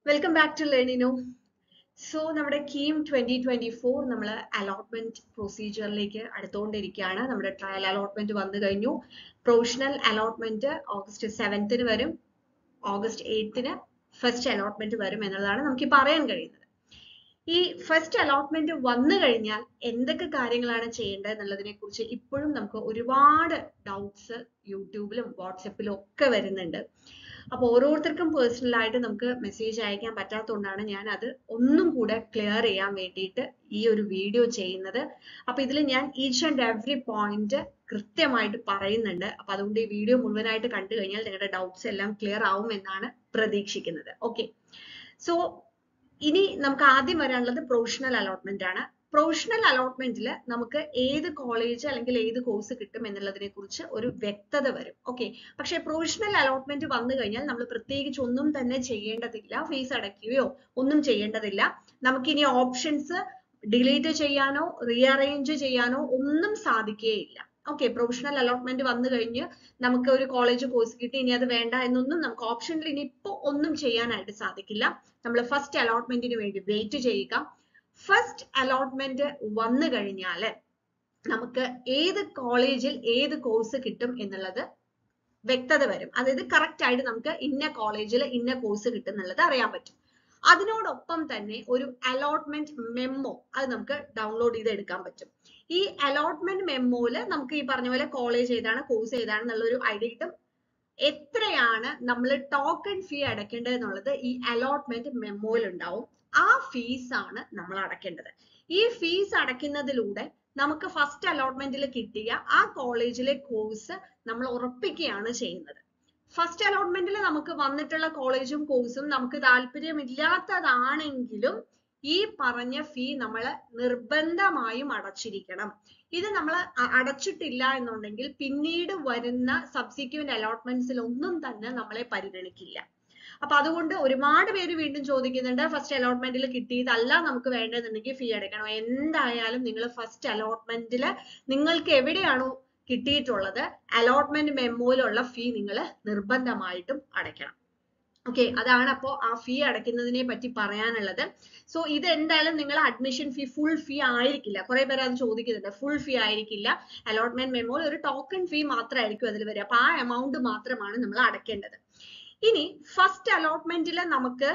welcome back to Learnino so നമ്മുടെ KEAM twenty twenty four നമ്മൾ allotment പ്രൊസീജിയറിലേക്ക് അടുത്തുകൊണ്ടിരിക്കുകയാണ് നമ്മുടെ ട്രയൽ അലോട്ട്മെന്റ് വന്നു കഴിഞ്ഞു പ്രൊഫഷണൽ അലോട്ട്മെന്റ് ഓഗസ്റ്റ് സെവൻത്തിന് വരും ഓഗസ്റ്റ് എയ്ത്തിന് ഫസ്റ്റ് അലോട്ട്മെന്റ് വരും എന്നുള്ളതാണ് നമുക്ക് പറയാൻ കഴിയുന്നത് ഈ ഫസ്റ്റ് അലോട്ട്മെന്റ് വന്നു കഴിഞ്ഞാൽ എന്തൊക്കെ കാര്യങ്ങളാണ് ചെയ്യേണ്ടത് എന്നുള്ളതിനെ കുറിച്ച് ഇപ്പോഴും നമുക്ക് ഒരുപാട് ഡൗട്ട്സ് യൂട്യൂബിലും വാട്സപ്പിലും ഒക്കെ വരുന്നുണ്ട് അപ്പോൾ ഓരോരുത്തർക്കും പേഴ്സണൽ ആയിട്ട് നമുക്ക് മെസ്സേജ് അയക്കാൻ പറ്റാത്തതുകൊണ്ടാണ് ഞാൻ അത് ഒന്നും കൂടെ ക്ലിയർ ചെയ്യാൻ വേണ്ടിയിട്ട് ഈ ഒരു വീഡിയോ ചെയ്യുന്നത് അപ്പൊ ഇതിൽ ഞാൻ ഈച്ച് ആൻഡ് എവറി പോയിന്റ് കൃത്യമായിട്ട് പറയുന്നുണ്ട് അപ്പൊ അതുകൊണ്ട് ഈ വീഡിയോ മുഴുവനായിട്ട് കണ്ടു കഴിഞ്ഞാൽ നിങ്ങളുടെ ഡൗട്ട്സ് എല്ലാം ക്ലിയർ ആവും എന്നാണ് പ്രതീക്ഷിക്കുന്നത് ഓക്കെ സോ ഇനി നമുക്ക് ആദ്യം വരാനുള്ളത് പ്രൊഫഷണൽ അലോട്ട്മെന്റ് ആണ് പ്രൊഫഷണൽ അലോട്ട്മെന്റിൽ നമുക്ക് ഏത് കോളേജ് അല്ലെങ്കിൽ ഏത് കോഴ്സ് കിട്ടും എന്നുള്ളതിനെ കുറിച്ച് ഒരു വ്യക്തത വരും ഓക്കെ പക്ഷെ പ്രൊഫഷണൽ അലോട്ട്മെന്റ് വന്നു കഴിഞ്ഞാൽ നമ്മൾ പ്രത്യേകിച്ച് ഒന്നും തന്നെ ചെയ്യേണ്ടതില്ല ഫീസ് അടയ്ക്കുകയോ ഒന്നും ചെയ്യേണ്ടതില്ല നമുക്കിനി ഓപ്ഷൻസ് ഡിലീറ്റ് ചെയ്യാനോ റീഅറേഞ്ച് ചെയ്യാനോ ഒന്നും സാധിക്കുകയില്ല ഓക്കെ പ്രൊഫഷണൽ അലോട്ട്മെന്റ് വന്നു കഴിഞ്ഞ് നമുക്ക് ഒരു കോളേജ് കോഴ്സ് കിട്ടി ഇനി അത് വേണ്ട എന്നൊന്നും നമുക്ക് ഓപ്ഷനിൽ ഇനി ഇപ്പൊ ഒന്നും ചെയ്യാനായിട്ട് സാധിക്കില്ല നമ്മൾ ഫസ്റ്റ് അലോട്ട്മെന്റിന് വേണ്ടി വെയിറ്റ് ചെയ്യുക ഫസ്റ്റ് അലോട്ട്മെന്റ് വന്നു കഴിഞ്ഞാൽ നമുക്ക് ഏത് കോളേജിൽ ഏത് കോഴ്സ് കിട്ടും എന്നുള്ളത് വ്യക്തത വരും അതായത് കറക്റ്റ് ആയിട്ട് നമുക്ക് ഇന്ന കോളേജിൽ ഇന്ന കോഴ്സ് കിട്ടും എന്നുള്ളത് അറിയാൻ പറ്റും അതിനോടൊപ്പം തന്നെ ഒരു അലോട്ട്മെന്റ് മെമ്മോ അത് നമുക്ക് ഡൗൺലോഡ് ചെയ്ത് എടുക്കാൻ പറ്റും ഈ അലോട്ട്മെന്റ് മെമ്മോയില് നമുക്ക് ഈ പറഞ്ഞ പോലെ കോളേജ് ഏതാണ് കോഴ്സ് ഏതാണ് എന്നുള്ള ഒരു ഐഡിയ കിട്ടും എത്രയാണ് നമ്മൾ ടോക്കൺ ഫീ അടയ്ക്കേണ്ടത് എന്നുള്ളത് ഈ അലോട്ട്മെന്റ് മെമ്മോയിൽ ഉണ്ടാവും ആ ഫീസ് ആണ് നമ്മൾ അടയ്ക്കേണ്ടത് ഈ ഫീസ് അടയ്ക്കുന്നതിലൂടെ നമുക്ക് ഫസ്റ്റ് അലോട്ട്മെന്റിൽ കിട്ടിയ ആ കോളേജിലെ കോഴ്സ് നമ്മൾ ഉറപ്പിക്കുകയാണ് ചെയ്യുന്നത് ഫസ്റ്റ് അലോട്ട്മെന്റിൽ നമുക്ക് വന്നിട്ടുള്ള കോളേജും കോഴ്സും നമുക്ക് താല്പര്യമില്ലാത്തതാണെങ്കിലും ഈ പറഞ്ഞ ഫീ നമ്മൾ നിർബന്ധമായും അടച്ചിരിക്കണം ഇത് നമ്മൾ അടച്ചിട്ടില്ല എന്നുണ്ടെങ്കിൽ പിന്നീട് വരുന്ന സബ്സിക്വന്റ് അലോട്ട്മെന്റ്സിൽ ഒന്നും തന്നെ നമ്മളെ പരിഗണിക്കില്ല അപ്പൊ അതുകൊണ്ട് ഒരുപാട് പേര് വീണ്ടും ചോദിക്കുന്നുണ്ട് ഫസ്റ്റ് അലോട്ട്മെന്റിൽ കിട്ടിയതല്ല നമുക്ക് വേണ്ടതെന്നുണ്ടെങ്കിൽ ഫീ അടയ്ക്കണം എന്തായാലും നിങ്ങൾ ഫസ്റ്റ് അലോട്ട്മെന്റിൽ നിങ്ങൾക്ക് എവിടെയാണോ കിട്ടിയിട്ടുള്ളത് അലോട്ട്മെന്റ് മെമ്മോയിലുള്ള ഫീ നിങ്ങൾ നിർബന്ധമായിട്ടും അടയ്ക്കണം ഓക്കെ അതാണ് അപ്പോൾ ആ ഫീ അടയ്ക്കുന്നതിനെ പറ്റി പറയാനുള്ളത് സോ ഇത് എന്തായാലും നിങ്ങൾ അഡ്മിഷൻ ഫീ ഫുൾ ഫീ ആയിരിക്കില്ല കുറെ പേര് അത് ചോദിക്കുന്നുണ്ട് ഫുൾ ഫീ ആയിരിക്കില്ല അലോട്ട്മെന്റ് മെമ്മോയിൽ ഒരു ടോക്കൺ ഫീ മാത്രമായിരിക്കും അതിൽ വരിക അപ്പൊ ആ എമൗണ്ട് മാത്രമാണ് നമ്മൾ അടയ്ക്കേണ്ടത് ഇനി ഫസ്റ്റ് അലോട്ട്മെന്റിൽ നമുക്ക്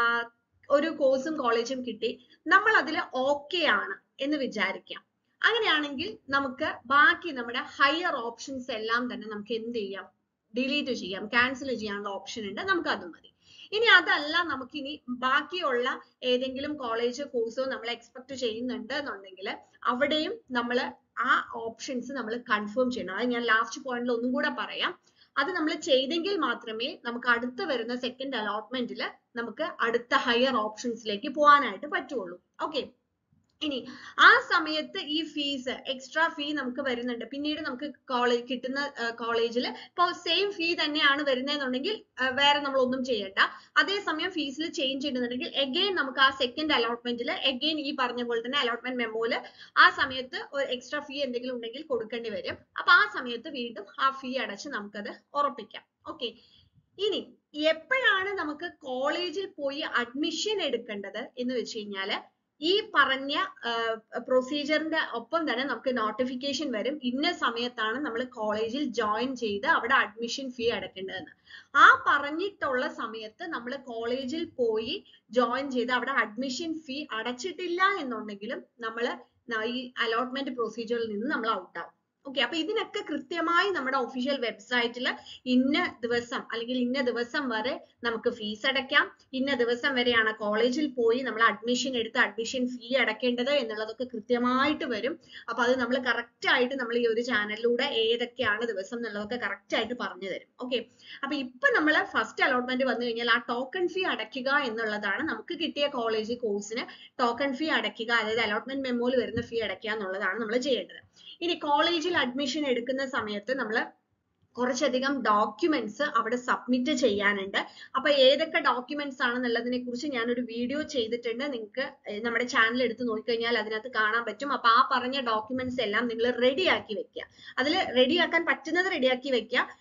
ഒരു കോഴ്സും കോളേജും കിട്ടി നമ്മൾ അതിൽ ഓക്കെ ആണ് എന്ന് വിചാരിക്കാം അങ്ങനെയാണെങ്കിൽ നമുക്ക് ബാക്കി നമ്മുടെ ഹയർ ഓപ്ഷൻസ് എല്ലാം തന്നെ നമുക്ക് എന്ത് ചെയ്യാം ഡിലീറ്റ് ചെയ്യാം ക്യാൻസൽ ചെയ്യാനുള്ള ഓപ്ഷൻ ഉണ്ട് നമുക്ക് അത് മതി ഇനി അതല്ല നമുക്ക് ഇനി ബാക്കിയുള്ള ഏതെങ്കിലും കോളേജ് കോഴ്സോ നമ്മൾ എക്സ്പെക്ട് ചെയ്യുന്നുണ്ട് എന്നുണ്ടെങ്കിൽ അവിടെയും നമ്മൾ ആ ഓപ്ഷൻസ് നമ്മൾ കൺഫേം ചെയ്യണം അത് ഞാൻ ലാസ്റ്റ് പോയിന്റിൽ ഒന്നും കൂടെ പറയാം അത് നമ്മൾ ചെയ്തെങ്കിൽ മാത്രമേ നമുക്ക് അടുത്ത വരുന്ന സെക്കൻഡ് അലോട്ട്മെന്റിൽ നമുക്ക് അടുത്ത ഹയർ ഓപ്ഷൻസിലേക്ക് പോകാനായിട്ട് പറ്റുള്ളൂ ഓക്കെ ഇനി ആ സമയത്ത് ഈ ഫീസ് എക്സ്ട്രാ ഫീ നമുക്ക് വരുന്നുണ്ട് പിന്നീട് നമുക്ക് കോളേജ് കിട്ടുന്ന കോളേജിൽ ഇപ്പോൾ സെയിം ഫീ തന്നെയാണ് വരുന്നതെന്നുണ്ടെങ്കിൽ വേറെ നമ്മൾ ഒന്നും ചെയ്യണ്ട അതേസമയം ഫീസിൽ ചേഞ്ച് ചെയ്യുന്നുണ്ടെങ്കിൽ എഗെയിൻ നമുക്ക് ആ സെക്കൻഡ് അലോട്ട്മെന്റിൽ എഗെയിൻ ഈ പറഞ്ഞ പോലെ തന്നെ അലോട്ട്മെന്റ് മെമ്മോയിൽ ആ സമയത്ത് ഒരു എക്സ്ട്രാ ഫീ എന്തെങ്കിലും ഉണ്ടെങ്കിൽ കൊടുക്കേണ്ടി വരും അപ്പൊ ആ സമയത്ത് വീണ്ടും ആ ഫീ അടച്ച് നമുക്കത് ഉറപ്പിക്കാം ഓക്കെ ഇനി എപ്പോഴാണ് നമുക്ക് കോളേജിൽ പോയി അഡ്മിഷൻ എടുക്കേണ്ടത് എന്ന് വെച്ച് കഴിഞ്ഞാല് ഈ പറഞ്ഞ പ്രൊസീജിയറിന്റെ ഒപ്പം തന്നെ നമുക്ക് നോട്ടിഫിക്കേഷൻ വരും ഇന്ന സമയത്താണ് നമ്മൾ കോളേജിൽ ജോയിൻ ചെയ്ത് അവിടെ അഡ്മിഷൻ ഫീ അടയ്ക്കേണ്ടതെന്ന് ആ പറഞ്ഞിട്ടുള്ള സമയത്ത് നമ്മൾ കോളേജിൽ പോയി ജോയിൻ ചെയ്ത് അവിടെ അഡ്മിഷൻ ഫീ അടച്ചിട്ടില്ല എന്നുണ്ടെങ്കിലും നമ്മൾ ഈ അലോട്ട്മെന്റ് പ്രൊസീജിയറിൽ നിന്ന് നമ്മൾ ഔട്ടാവും ഓക്കെ അപ്പൊ ഇതിനൊക്കെ കൃത്യമായി നമ്മുടെ ഒഫീഷ്യൽ വെബ്സൈറ്റിൽ ഇന്ന ദിവസം അല്ലെങ്കിൽ ഇന്ന ദിവസം വരെ നമുക്ക് ഫീസ് അടയ്ക്കാം ഇന്ന ദിവസം വരെയാണ് കോളേജിൽ പോയി നമ്മൾ അഡ്മിഷൻ എടുത്ത് അഡ്മിഷൻ ഫീ അടയ്ക്കേണ്ടത് എന്നുള്ളതൊക്കെ കൃത്യമായിട്ട് വരും അപ്പൊ അത് നമ്മൾ കറക്റ്റ് ആയിട്ട് നമ്മൾ ഈ ഒരു ചാനലിലൂടെ ഏതൊക്കെയാണ് ദിവസം എന്നുള്ളതൊക്കെ കറക്റ്റ് ആയിട്ട് പറഞ്ഞു തരും ഓക്കെ അപ്പൊ ഇപ്പൊ നമ്മൾ ഫസ്റ്റ് അലോട്ട്മെന്റ് വന്നു കഴിഞ്ഞാൽ ആ ടോക്കൺ ഫീ അടയ്ക്കുക എന്നുള്ളതാണ് നമുക്ക് കിട്ടിയ കോളേജ് കോഴ്സിന് ടോക്കൺ ഫീ അടയ്ക്കുക അതായത് അലോട്ട്മെന്റ് മെമ്മോയിൽ വരുന്ന ഫീ അടയ്ക്കുക എന്നുള്ളതാണ് നമ്മൾ ചെയ്യേണ്ടത് ഇനി കോളേജിൽ അഡ്മിഷൻ എടുക്കുന്ന സമയത്ത് നമ്മൾ കുറച്ചധികം ഡോക്യുമെന്റ്സ് അവിടെ സബ്മിറ്റ് ചെയ്യാനുണ്ട് അപ്പൊ ഏതൊക്കെ ഡോക്യുമെന്റ്സ് ആണെന്നുള്ളതിനെ കുറിച്ച് ഞാനൊരു വീഡിയോ ചെയ്തിട്ടുണ്ട് നിങ്ങൾക്ക് നമ്മുടെ ചാനൽ എടുത്ത് നോക്കിക്കഴിഞ്ഞാൽ അതിനകത്ത് കാണാൻ പറ്റും അപ്പൊ ആ പറഞ്ഞ ഡോക്യുമെന്റ്സ് എല്ലാം നിങ്ങൾ റെഡിയാക്കി വെക്കുക അതിൽ റെഡിയാക്കാൻ പറ്റുന്നത് റെഡിയാക്കി വെക്കുക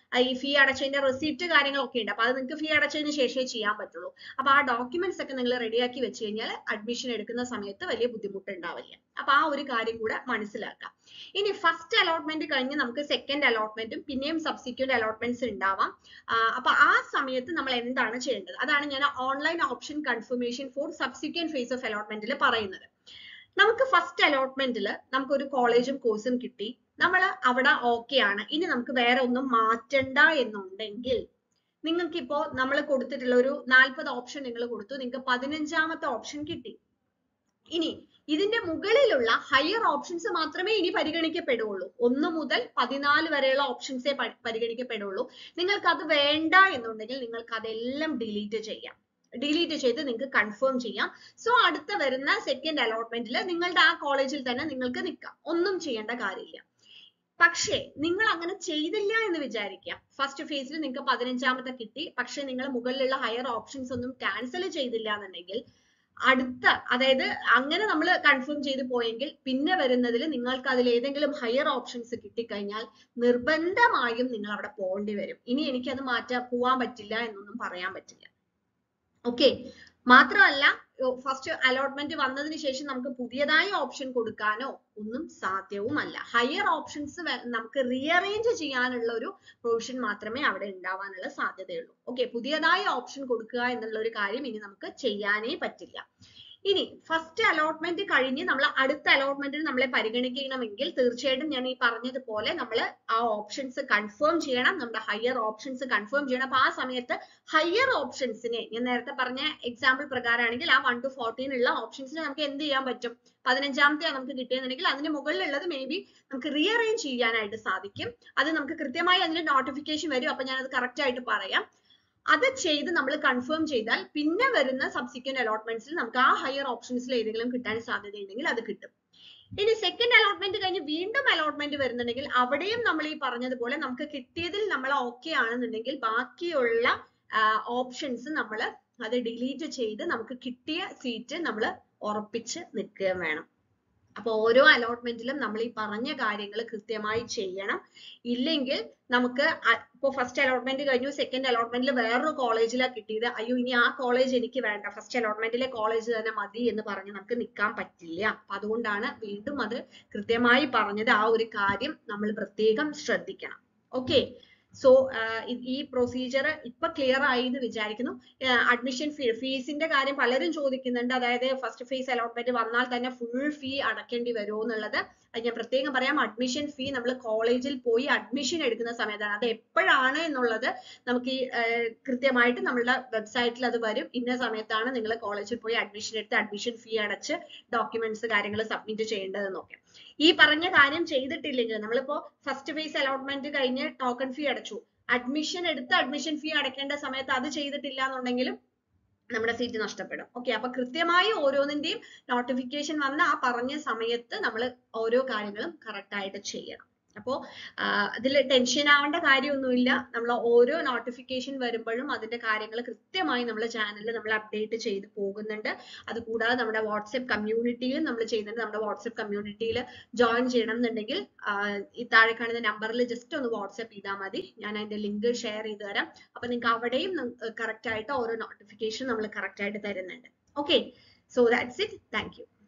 ഈ ഫീ അടച്ചതിന്റെ റെസിപ്റ്റ് കാര്യങ്ങളൊക്കെ ഉണ്ട് അപ്പൊ അത് നിങ്ങൾക്ക് ഫീ അടച്ചതിന് ശേഷമേ ചെയ്യാൻ പറ്റുള്ളൂ അപ്പൊ ആ ഡോക്യുമെന്റ്സ് ഒക്കെ നിങ്ങൾ റെഡിയാക്കി വെച്ച് കഴിഞ്ഞാൽ അഡ്മിഷൻ എടുക്കുന്ന സമയത്ത് വലിയ ബുദ്ധിമുട്ട് ഉണ്ടാവില്ല അപ്പൊ ആ ഒരു കാര്യം കൂടെ മനസ്സിലാക്കാം ഇനി ഫസ്റ്റ് അലോട്ട്മെന്റ് കഴിഞ്ഞ് നമുക്ക് സെക്കൻഡ് അലോട്ട്മെന്റും പിന്നെയും സബ്സിക്വന്റ് അലോട്ട്മെന്റ്സ് ഉണ്ടാവാം ആ, അപ്പൊ ആ സമയത്ത് നമ്മൾ എന്താണ് ചെയ്യേണ്ടത് അതാണ് ഞാൻ online option confirmation for subsequent phase of അലോട്ട്മെന്റിൽ പറയുന്നത് നമുക്ക് ഫസ്റ്റ് അലോട്ട്മെന്റിൽ നമുക്ക് ഒരു കോളേജും കോഴ്സും കിട്ടി നമ്മൾ അവിടെ ഓക്കെ ആണ് ഇനി നമുക്ക് വേറെ ഒന്നും മാറ്റണ്ട എന്നുണ്ടെങ്കിൽ നിങ്ങൾക്ക് ഇപ്പോ നമ്മൾ കൊടുത്തിട്ടുള്ള ഒരു നാൽപ്പത് ഓപ്ഷൻ നിങ്ങൾ കൊടുത്തു നിങ്ങൾക്ക് പതിനഞ്ചാമത്തെ ഓപ്ഷൻ കിട്ടി ഇനി ഇതിന്റെ മുകളിലുള്ള ഹയർ ഓപ്ഷൻസ് മാത്രമേ ഇനി പരിഗണിക്കപ്പെടുകയുള്ളൂ ഒന്ന് മുതൽ പതിനാല് വരെയുള്ള ഓപ്ഷൻസേ പരിഗണിക്കപ്പെടുകയുള്ളൂ നിങ്ങൾക്ക് അത് വേണ്ട എന്നുണ്ടെങ്കിൽ നിങ്ങൾക്ക് അതെല്ലാം ഡിലീറ്റ് ചെയ്യാം ഡിലീറ്റ് ചെയ്ത് നിങ്ങൾക്ക് കൺഫേം ചെയ്യാം സോ അടുത്ത വരുന്ന സെക്കൻഡ് അലോട്ട്മെന്റിൽ നിങ്ങളുടെ ആ കോളേജിൽ തന്നെ നിങ്ങൾക്ക് നിൽക്കാം ഒന്നും ചെയ്യേണ്ട കാര്യമില്ല പക്ഷേ നിങ്ങൾ അങ്ങനെ ചെയ്തില്ല എന്ന് വിചാരിക്കുക ഫസ്റ്റ് ഫേസിൽ നിങ്ങൾക്ക് പതിനഞ്ചാമത്തെ കിട്ടി പക്ഷെ നിങ്ങൾ മുകളിലുള്ള ഹയർ ഓപ്ഷൻസ് ഒന്നും ക്യാൻസൽ ചെയ്തില്ല എന്നുണ്ടെങ്കിൽ അടുത്ത അതായത് അങ്ങനെ നമ്മൾ കൺഫേം ചെയ്ത് പോയെങ്കിൽ പിന്നെ വരുന്നതിൽ നിങ്ങൾക്ക് അതിൽ ഏതെങ്കിലും ഹയർ ഓപ്ഷൻസ് കിട്ടിക്കഴിഞ്ഞാൽ നിർബന്ധമായും നിങ്ങൾ അവിടെ പോകേണ്ടി വരും ഇനി എനിക്കത് മാറ്റാൻ പോവാൻ പറ്റില്ല എന്നൊന്നും പറയാൻ പറ്റില്ല ഓക്കെ മാത്രമല്ല ഫസ്റ്റ് അലോട്ട്മെന്റ് വന്നതിന് ശേഷം നമുക്ക് പുതിയതായി ഓപ്ഷൻ കൊടുക്കാനോ ഒന്നും സാധ്യവുമല്ല ഹയർ ഓപ്ഷൻസ് നമുക്ക് റീഅറേഞ്ച് ചെയ്യാനുള്ള ഒരു പ്രൊവിഷൻ മാത്രമേ അവിടെ ഉണ്ടാവാനുള്ള സാധ്യതയുള്ളൂ ഓക്കെ പുതിയതായി ഓപ്ഷൻ കൊടുക്കുക എന്നുള്ള ഒരു കാര്യം ഇനി നമുക്ക് ചെയ്യാനേ പറ്റില്ല ഇനി ഫസ്റ്റ് അലോട്ട്മെന്റ് കഴിഞ്ഞ് നമ്മൾ അടുത്ത അലോട്ട്മെന്റിന് നമ്മളെ പരിഗണിക്കണമെങ്കിൽ തീർച്ചയായിട്ടും ഞാൻ ഈ പറഞ്ഞതുപോലെ നമ്മൾ ആ ഓപ്ഷൻസ് കൺഫേം ചെയ്യണം നമ്മുടെ ഹയർ ഓപ്ഷൻസ് കൺഫേം ചെയ്യണം അപ്പൊ ആ സമയത്ത് ഹയർ ഓപ്ഷൻസിനെ ഞാൻ നേരത്തെ പറഞ്ഞ എക്സാമ്പിൾ പ്രകാരമാണെങ്കിൽ ആ വൺ ടു ഫോർട്ടീൻ ഉള്ള ഓപ്ഷൻസിനെ നമുക്ക് എന്ത് ചെയ്യാൻ പറ്റും പതിനഞ്ചാമത്തെ നമുക്ക് കിട്ടിയെന്നുണ്ടെങ്കിൽ അതിന് മുകളിലുള്ളത് മേ ബി നമുക്ക് റീഅറേഞ്ച് ചെയ്യാനായിട്ട് സാധിക്കും അത് നമുക്ക് കൃത്യമായി അതിന്റെ നോട്ടിഫിക്കേഷൻ വരും അപ്പൊ ഞാനത് കറക്റ്റ് ആയിട്ട് പറയാം അത് ചെയ്ത് നമ്മൾ കൺഫേം ചെയ്താൽ പിന്നെ വരുന്ന സബ്സിക്വന്റ് അലോട്ട്മെന്റ്സിൽ നമുക്ക് ആ ഹയർ ഓപ്ഷൻസിൽ ഏതെങ്കിലും കിട്ടാൻ സാധ്യതയുണ്ടെങ്കിൽ അത് കിട്ടും ഇനി സെക്കൻഡ് അലോട്ട്മെന്റ് കഴിഞ്ഞ് വീണ്ടും അലോട്ട്മെന്റ് വരുന്നുണ്ടെങ്കിൽ അവിടെയും നമ്മൾ ഈ പറഞ്ഞതുപോലെ നമുക്ക് കിട്ടിയതിൽ നമ്മൾ ഓക്കെ ആണെന്നുണ്ടെങ്കിൽ ബാക്കിയുള്ള ഓപ്ഷൻസ് നമ്മൾ അത് ഡിലീറ്റ് ചെയ്ത് നമുക്ക് കിട്ടിയ സീറ്റ് നമ്മൾ ഉറപ്പിച്ച് നിൽക്കുകയും വേണം അപ്പൊ ഓരോ അലോട്ട്മെന്റിലും നമ്മൾ ഈ പറഞ്ഞ കാര്യങ്ങൾ കൃത്യമായി ചെയ്യണം ഇല്ലെങ്കിൽ നമുക്ക് ഇപ്പൊ ഫസ്റ്റ് അലോട്ട്മെന്റ് കഴിഞ്ഞു സെക്കൻഡ് അലോട്ട്മെന്റിൽ വേറൊരു കോളേജിലാണ് കിട്ടിയത് അയ്യോ ഇനി ആ കോളേജ് എനിക്ക് വേണ്ട ഫസ്റ്റ് അലോട്ട്മെന്റിലെ കോളേജ് തന്നെ മതി എന്ന് പറഞ്ഞ് നമുക്ക് നിൽക്കാൻ പറ്റില്ല അപ്പൊ അതുകൊണ്ടാണ് വീണ്ടും അത് കൃത്യമായി പറഞ്ഞത് ആ ഒരു കാര്യം നമ്മൾ പ്രത്യേകം ശ്രദ്ധിക്കണം ഓക്കെ സോ ഈ പ്രൊസീജിയർ ഇപ്പൊ ക്ലിയർ ആയി എന്ന് വിചാരിക്കുന്നു അഡ്മിഷൻ ഫീ ഫീസിന്റെ കാര്യം പലരും ചോദിക്കുന്നുണ്ട് അതായത് ഫസ്റ്റ് ഫേസ് അലോട്ട്മെന്റ് വന്നാൽ തന്നെ ഫുൾ ഫീ അടക്കേണ്ടി വരുമോ എന്നുള്ളത് അത് ഞാൻ പ്രത്യേകം പറയാം അഡ്മിഷൻ ഫീ നമ്മൾ കോളേജിൽ പോയി അഡ്മിഷൻ എടുക്കുന്ന സമയത്താണ് അത് എപ്പോഴാണ് എന്നുള്ളത് നമുക്ക് ഈ കൃത്യമായിട്ട് നമ്മളുടെ വെബ്സൈറ്റിൽ അത് വരും ഇന്ന സമയത്താണ് നിങ്ങൾ കോളേജിൽ പോയി അഡ്മിഷൻ എടുത്ത് അഡ്മിഷൻ ഫീ അടച്ച് ഡോക്യുമെന്റ്സ് കാര്യങ്ങൾ സബ്മിറ്റ് ചെയ്യേണ്ടതെന്നൊക്കെ ഈ പറഞ്ഞ കാര്യം ചെയ്തിട്ടില്ലെങ്കിൽ നമ്മളിപ്പോ ഫസ്റ്റ് ഫേസ് അലോട്ട്മെന്റ് കഴിഞ്ഞ് ടോക്കൺ ഫീ അടച്ചു അഡ്മിഷൻ എടുത്ത് അഡ്മിഷൻ ഫീ അടയ്ക്കേണ്ട സമയത്ത് അത് ചെയ്തിട്ടില്ല എന്നുണ്ടെങ്കിലും നമ്മുടെ സീറ്റ് നഷ്ടപ്പെടും ഓക്കെ അപ്പൊ കൃത്യമായി ഓരോന്നിന്റെയും നോട്ടിഫിക്കേഷൻ വന്ന ആ പറഞ്ഞ സമയത്ത് നമ്മൾ ഓരോ കാര്യങ്ങളും കറക്റ്റ് ആയിട്ട് ചെയ്യണം അപ്പോ അതിൽ ടെൻഷൻ ആവേണ്ട കാര്യമൊന്നുമില്ല നമ്മൾ ഓരോ നോട്ടിഫിക്കേഷൻ വരുമ്പോഴും അതിന്റെ കാര്യങ്ങൾ കൃത്യമായി നമ്മുടെ ചാനലിൽ നമ്മൾ അപ്ഡേറ്റ് ചെയ്ത് പോകുന്നുണ്ട് അതുകൂടാതെ നമ്മുടെ വാട്സ്ആപ്പ് കമ്മ്യൂണിറ്റിയിൽ നമ്മൾ ചെയ്യുന്നുണ്ട് നമ്മുടെ വാട്സ്ആപ്പ് കമ്മ്യൂണിറ്റിയിൽ ജോയിൻ ചെയ്യണം എന്നുണ്ടെങ്കിൽ ഈ താഴെ കാണുന്ന നമ്പറിൽ ജസ്റ്റ് ഒന്ന് വാട്സ്ആപ്പ് ചെയ്താൽ മതി ഞാൻ അതിന്റെ ലിങ്ക് ഷെയർ ചെയ്ത് തരാം അപ്പൊ നിങ്ങൾക്ക് അവിടെയും കറക്റ്റ് ആയിട്ട് ഓരോ നോട്ടിഫിക്കേഷൻ നമ്മൾ കറക്റ്റ് ആയിട്ട് തരുന്നുണ്ട് okay so that's it thank U